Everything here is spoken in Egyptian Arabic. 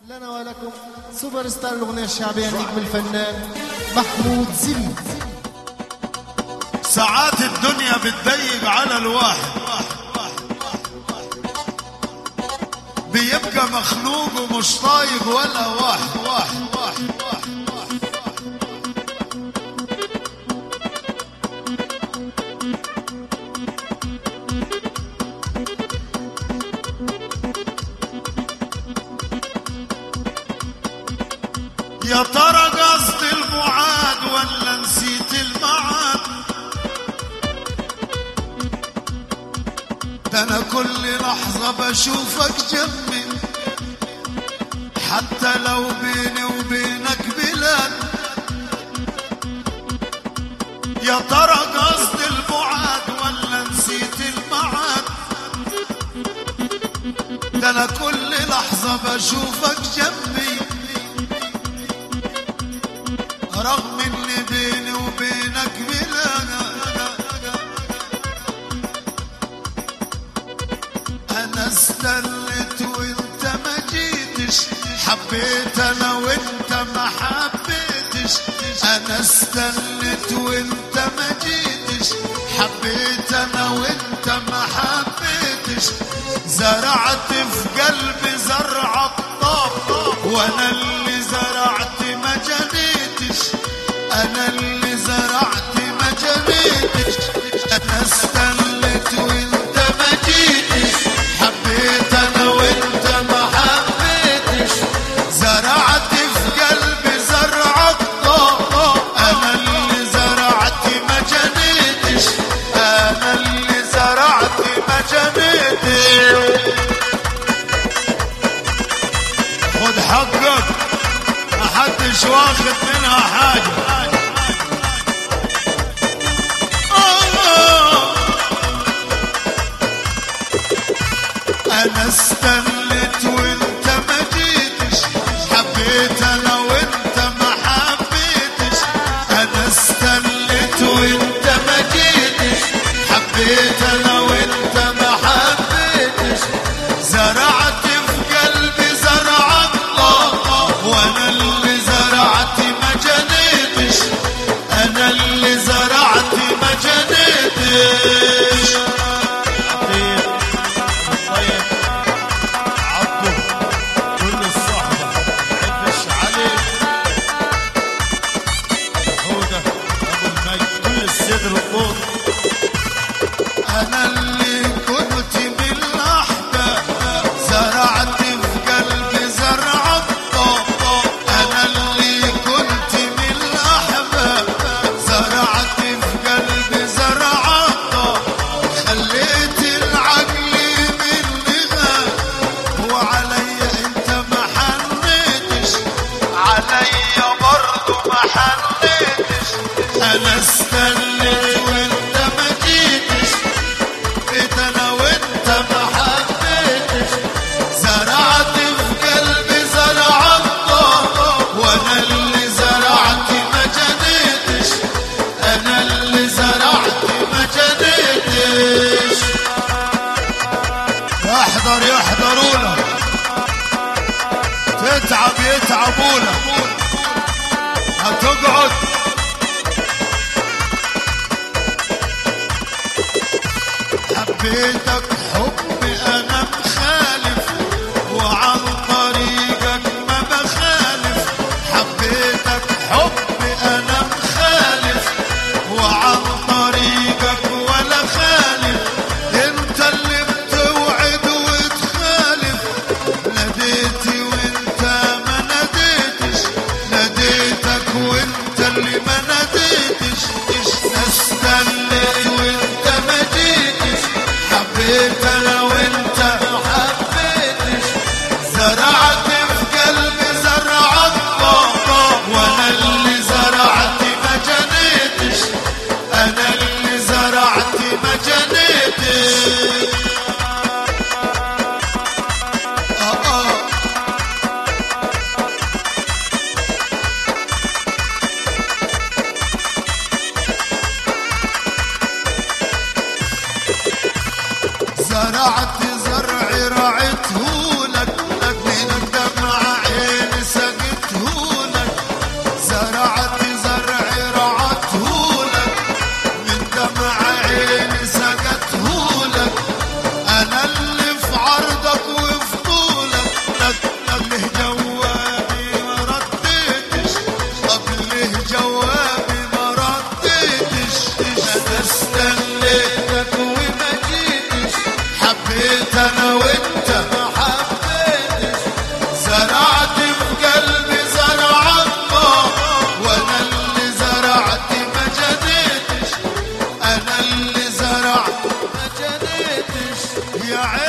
لنا ولكم سوبر ستار الأغنية الشعبية النجم الفنان محمود زين ساعات الدنيا بتضيق على الواحد بيبقى مخنوق ومش طايق ولا واحد واحد واحد واحد واحد يا ترى قصد المعاد ولا نسيت المعاد ده انا كل لحظة بشوفك جنبي حتى لو بيني وبينك بلاد يا ترى قصد المعاد ولا نسيت المعاد ده انا كل لحظة بشوفك جنبي رغم اللي بيني وبينك بلا انا استنيت وانت ما جيتش حبيت انا وانت ما حبيتش انا استنيت وانت ما جيتش حبيت انا وانت ما حبيتش زرعت في قلبي زرع الطاب وانا اللي زرعت ما جنيتش انا اللي زرعت ما جنيتش انا استنيت وانت ما جيتش حبيت انا وانت ما حبيتش زرعت في قلبي زرع الطاقة انا اللي زرعت ما جنيتش انا اللي زرعت ما جنيتش خد حقك محدش واخد منها حاجة آه. انا استنيت وانت ما جيتش حبيت انا وانت ما حبيتش انا استنيت وانت ما جيتش حبيت انا وانت ما حبيتش زرعت في قلبي زرع الله وانا اللي زرعت ما جنيتش انا اللي زرعت ما جنيتش طيب عبده كل الصحبة عفش عليه هو ده ابو المجد كل الصدر الطول انا اللي كنت بالاحباب زرعت في قلبي زرع الطاقة انا اللي كنت بالاحباب زرعت في قلبي زرع الطاقة خليت العقل مني غاب وعليا انت ما حنيتش عليا برضو ما حنيتش انا استنيت وانت ما جيتش بقيت انا وانت ما حبيتش زرعت في قلبي زرع الله وانا اللي زرعت ما جنيتش انا اللي زرعت ما جنيتش احضر يحضرونا تتعب يتعبونا هتقعد حبيتك حب انا مخالف وعن طريقك ما بخالف حبيتك حب انا مخالف وعن طريقك ولا خالف انت اللي بتوعد وتخالف ناديتي وانت ما ناديتش ناديتك وانت اللي ما ناديتش استنيت وانت ما جيتش حبيت انا وانت ما حبيتش زرعت في قلبي زرع الطاقة وانا اللي زرعت ما جنيتش انا اللي زرعت ما جنيتش آه آه. زرعت زرعي رعته لك لك من الدمع عين يا عين